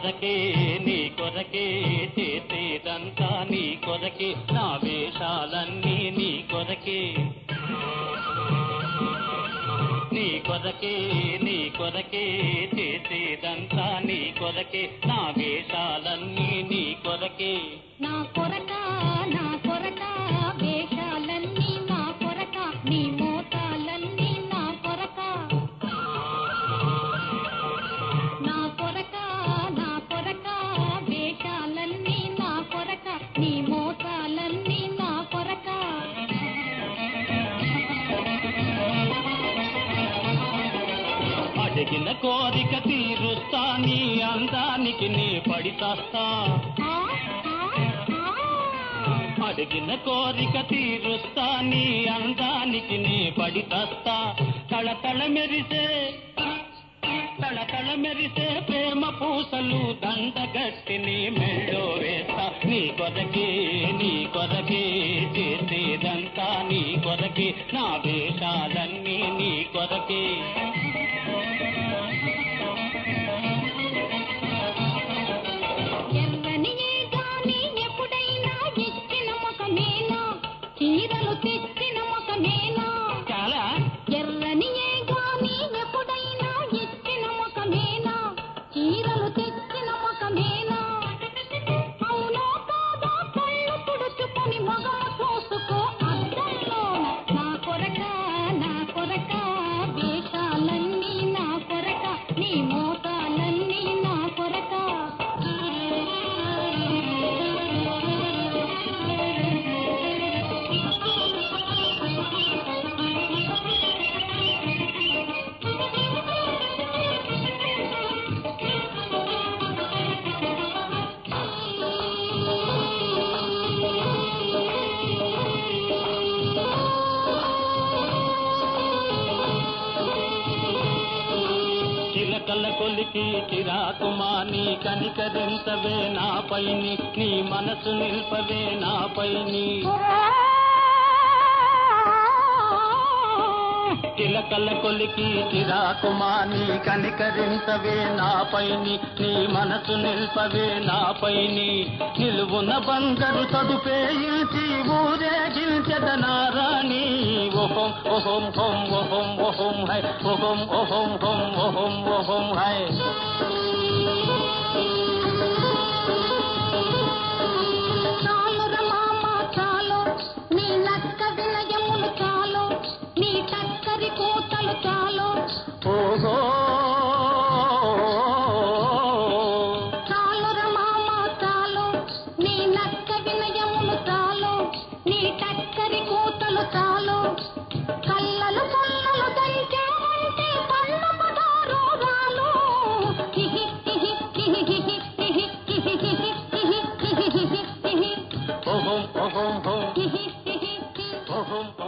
కొరకే నీ కొరకే చేసేదంతా నీ కొరకే నా వేషాలన్నీ నీ కొరకే నీ కొరకే నీ కొరకే చేసేదంతా నీ కొరకే నా వేషాలన్నీ నీ కొరకే నా కొరక నా కొరక వేషాలన్నీ నా కొరక నీ మోతాలన్నీ నా కొరక నా కొరక నా కొరక వేషాలన్నీ నా కొరక నీ మోతాలన్నీ నా కొరక అడిగిన కోరిక తీరుస్తా నీ అందానికి నీ పడితాస్తా ఆ, ఆ, ఆ. అడిగిన కోరిక తీరుస్తా నీ అందానికి నీ పడితాస్తా తళతళ మెరిసే తళతళ మెరిసే ప్రేమ పూసలు దండగట్టి నీ మెళ్ళో వేస్తా నీ కొరకే నీ కొరకే చేసేదంతా నీ కొరకే నా వేషాలన్నీ నీ కొరకే ఎర్రనియే గాని ఎప్పుడైనా ఇచ్చిన ముఖమేనా చీరలు తెచ్చిన ముఖమేనా చాలా ఎర్రనియే గాని ఎప్పుడైనా ఇచ్చిన ముఖమేనా చీరలు తెచ్చిన ముఖమేనా అవునో కాదో కళ్ళు తుడుచుకొని మగము చూసుకో అద్దంలో నా కొరక నా కొరక వేషాలన్నీ నా కొరక నీ మోతాలన్నీ నా కొరక చిలకల కొలికి చిరాకుమాని కనికరించవే నాపైని నీ మనసు నిల్పవే నాపైని చిలకల కొలికి చిరాకుమాని కనికరించవే నాపైని నీ మనసు నిల్పవే నాపైని నిలువున బందరు తదుపేయించి ఊరేగించద నారాణి ఓహం ఓహం హోం ఓహం ఓహం హై ఓహం ఓహం హోం ఓహం ఓహం హై చాలు రమామ చాలు నీ నక్క వినయములు చాలు నీ టక్కరి కూతలు చాలు ఓహో చాలు రమామ చాలు నీ నక్క వినయములు చాలు నీ టక్కరి కూతలు చాలు కళ్ళలు కళ్ళలు దంచామంటే కళ్ళు పదారు రాలు హిహి హిహి హిహి హిహి హిహి హిహి హిహి హిహి హిహి హిహి హిహి ఓహం ఓహం హోం హిహి హిహి హిహి ఓహం